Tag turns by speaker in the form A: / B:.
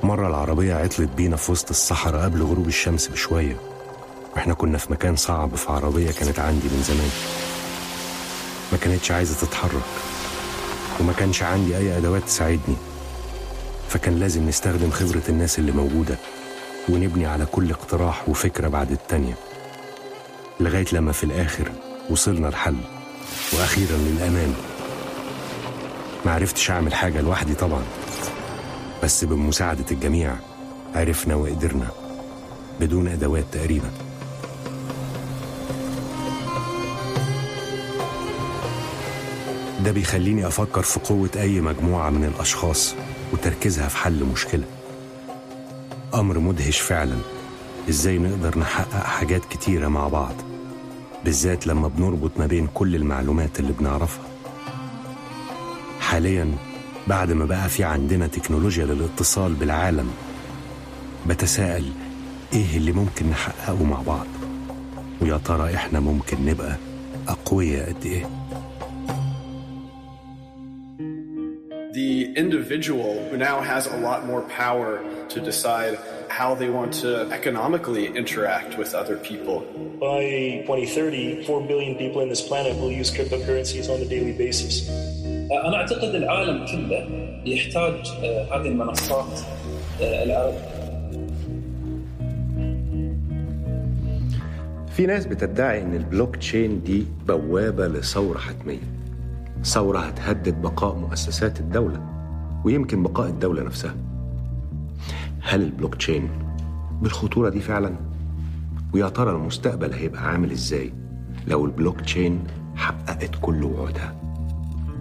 A: مرة العربية عطلت بينا في وسط الصحراء قبل غروب الشمس بشوية واحنا كنا في مكان صعب في عربية كانت عندي من زمان ما كانتش عايزة تتحرك وما كانش عندي أي أدوات تساعدني فكان لازم نستخدم خبرة الناس اللي موجودة ونبني على كل اقتراح وفكرة بعد التانية لغاية لما في الآخر وصلنا لحل وأخيرا للأمان معرفتش أعمل حاجة لوحدي طبعا بس بمساعدة الجميع عرفنا وقدرنا بدون أدوات تقريبا ده بيخليني أفكر في قوة أي مجموعة من الأشخاص وتركيزها في حل مشكلة أمر مدهش فعلا إزاي نقدر نحقق حاجات كتيرة مع بعض بالذات لما بنربط ما بين كل المعلومات اللي بنعرفها حاليا بعد ما بقى في عندنا تكنولوجيا للاتصال بالعالم بتساءل ايه اللي ممكن نحققه مع بعض ويا ترى احنا ممكن نبقى اقوياء قد ايه
B: the individual who now has a lot more power to decide how they want to economically interact with other people.
C: By 2030, 4 billion people on this planet will use cryptocurrencies on a daily basis.
D: أنا أعتقد العالم كله يحتاج هذه المنصات العرب
A: في ناس بتدعي ان البلوك تشين دي بوابة لثورة حتمية ثورة هتهدد بقاء مؤسسات الدولة ويمكن بقاء الدولة نفسها هل البلوك تشين بالخطورة دي فعلا؟ ويا ترى المستقبل هيبقى عامل ازاي لو البلوك تشين حققت كل وعودها؟